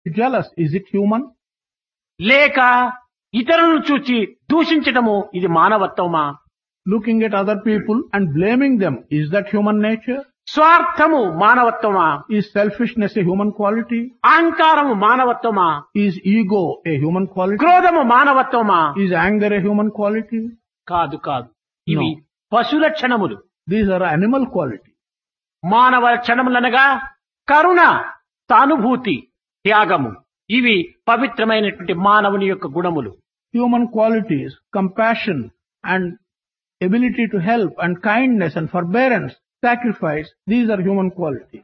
jealous. Is it human? లేక ఇతరులను చూచి దూషించటము ఇది మానవత్వమా Looking at other people and blaming them. Is that human nature? స్వార్థము మానవత్వమా Is selfishness a human quality? అహంకారము మానవత్వమా Is ego a human quality? క్రోధము మానవత్వమా Is anger a human quality? కాదు కాదు ఇవి No. పశు లక్షణములు These are animal quality. మానవ లక్షణములనగా కరుణ సానుభూతి త్యాగము ఇవి పవిత్రమైనటువంటి మానవుని యొక్క గుణములు Human qualities, compassion and ability to help and kindness and forbearance, sacrifice, these are human qualities.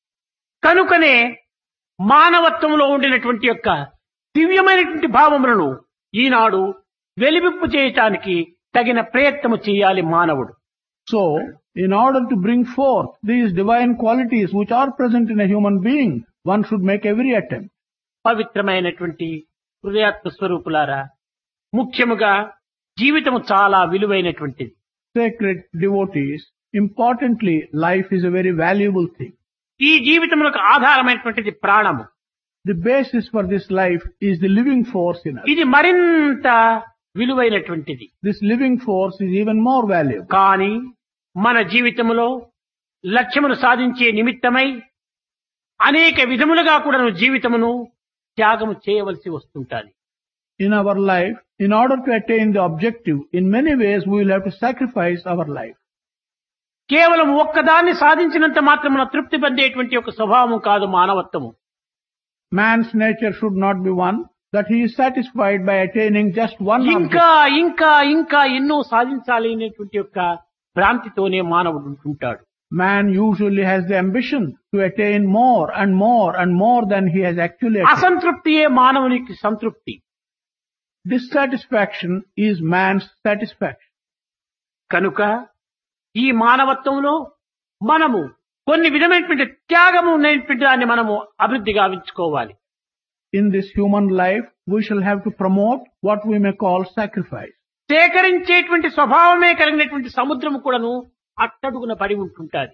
కనుకనే మానవత్వంలో ఉండినటువంటి యొక్క దివ్యమైనటువంటి భావములను ఈనాడు వెలివిప్పు చేయటానికి తగిన ప్రయత్నము చేయాలి మానవుడు So, in order to bring forth these divine qualities which are present in a human being, one should make every attempt. పవిత్రమైనటువంటి హృదయాత్మ స్వరూపులారా ముఖ్యముగా జీవితము చాలా విలువైనటువంటిది Sacred devotees, importantly, life is a very valuable thing. ఈ జీవితములకు ఆధారమైనటువంటిది ప్రాణము The basis for this life is the living force in us. ఇది మరింత విలువైనటువంటిది This living force is even more valuable. కానీ మన జీవితములో లక్ష్యమును సాధించే నిమిత్తమై అనేక విధములుగా కూడా జీవితమును త్యాగము చేయవలసి వస్తుంటాది In our life, in order to attain the objective, in many ways we will have to sacrifice our life. కేవలం ఒక్కదాన్ని సాధించినంత మాత్రమున తృప్తి పొందేటువంటి ఒక స్వభావం కాదు మానవత్వము Man's nature should not be one that he is satisfied by attaining just one object. ఇంకా ఇంకా ఇంకా ఎన్నో సాధించాలి అనేటువంటి యొక్క భ్రాంతితోనే మానవుడు ఉంటుంటాడు Man usually has the ambition to attain more and more and more than he has actually attained. అసంతృప్తియే మానవునికి సంతృప్తి Dissatisfaction is man's satisfaction. కనుక ఈ మానవత్వంలో మనము కొన్ని విధమైనటువంటి త్యాగము ఉన్నటువంటి దాన్ని మనము అభివృద్ధి గావించుకోవాలి In this human life, we shall have to promote what we may call sacrifice. సేకరించేటువంటి స్వభావమే కలిగినటువంటి సముద్రము కూడాను అట్టడుగున పడి ఉంటుంటాది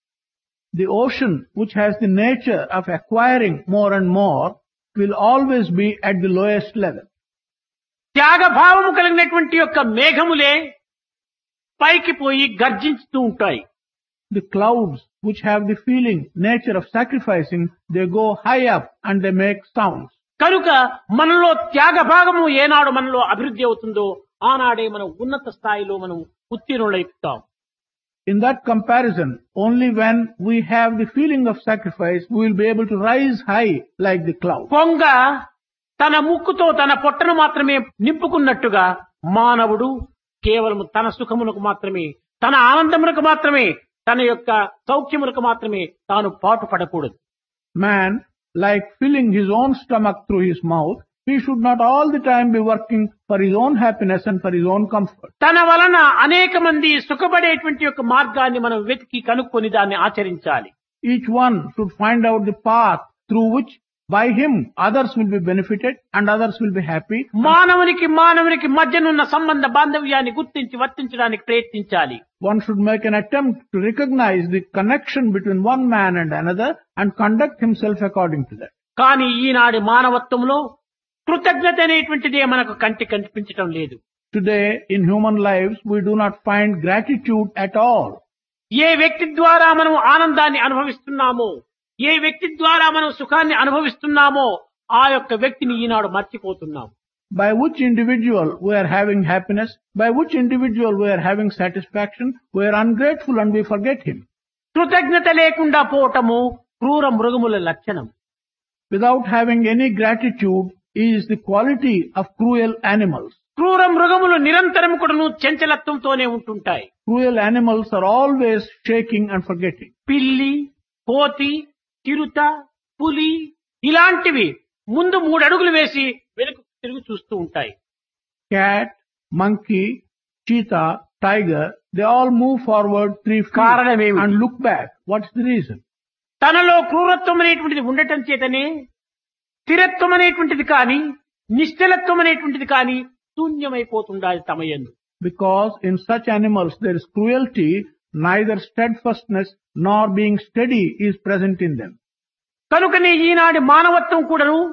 The ocean, which has the nature of acquiring more and more, will always be at the lowest level. త్యాగభావము కలిగినటువంటి యొక్క మేఘములే పైకి పోయి గర్జించుతూ ఉంటాయి The clouds, which have the feeling, nature of sacrificing, they go high up and they make sounds. కనుక మనలో త్యాగభాగము ఏనాడు మనలో అభివృద్ధి అవుతుందో ఆనాడే మనం ఉన్నత స్థాయిలో మనం ఉత్తీర్ణులైపుతాం In that comparison, only when we have the feeling of sacrifice, we will be able to rise high like the cloud. కొంగ తన ముక్కుతో తన పొట్టను మాత్రమే నింపుకున్నట్టుగా మానవుడు కేవలం తన సుఖమునకు మాత్రమే తన ఆనందమునకు మాత్రమే తన యొక్క సౌఖ్యమునకు మాత్రమే తాను పాటు పడకూడదు Man, like filling his own stomach through his mouth, he should not all the time be working for his own happiness and for his own comfort. తన వలన అనేక మంది సుఖపడేటువంటి యొక్క మార్గాన్ని మనం వెతికి కనుక్కొని దాన్ని ఆచరించాలి Each one should find out the path through which by him others will be benefited and others will be happy. మానవునికి మానవునికి మధ్యనున్న సంబంధ బాంధవ్యాన్ని గుర్తించి వర్తించడానికి ప్రయత్నించాలి One should make an attempt to recognize the connection between one man and another and conduct himself according to that. కానీ ఈనాటి మానవత్వంలో కృతజ్ఞత అనేటువంటిదే మనకు కంటి కనిపించటం లేదు Today, in human lives, we do not find gratitude at all. ఏ వ్యక్తి ద్వారా మనం ఆనందాన్ని అనుభవిస్తున్నామో ఏ వ్యక్తి ద్వారా మనం సుఖాన్ని అనుభవిస్తున్నామో ఆ యొక్క వ్యక్తిని ఈనాడు మర్చిపోతున్నాం By which individual we are having happiness, by which individual we are having satisfaction, we are ungrateful and we forget him. కృతజ్ఞత లేకుండా పోవటము క్రూర మృగముల లక్షణం Without having any gratitude is the quality of cruel animals. క్రూర మృగములు నిరంతరం కూడాను చంచలత్వంతోనే ఉంటుంటాయి Cruel animals are always shaking and forgetting. పిల్లి కోతి చిరుత పులి ఇలాంటివి ముందు మూడు అడుగులు వేసి వెనుక తిరిగి చూస్తూ ఉంటాయి Cat, monkey, cheetah, tiger, they all move forward three feet కారణమేమిటి? and look back. What's the reason? తనలో క్రూరత్వం అనేటువంటిది ఉండటం చేతనే స్థిరత్వం అనేటువంటిది కానీ నిశ్చలత్వం అనేటువంటిది కానీ శూన్యమైపోతుండాలి తమయందు Because in such animals there is cruelty, neither steadfastness nor being steady is present in them. కనుకనే ఈనాటి మానవత్వం కూడాను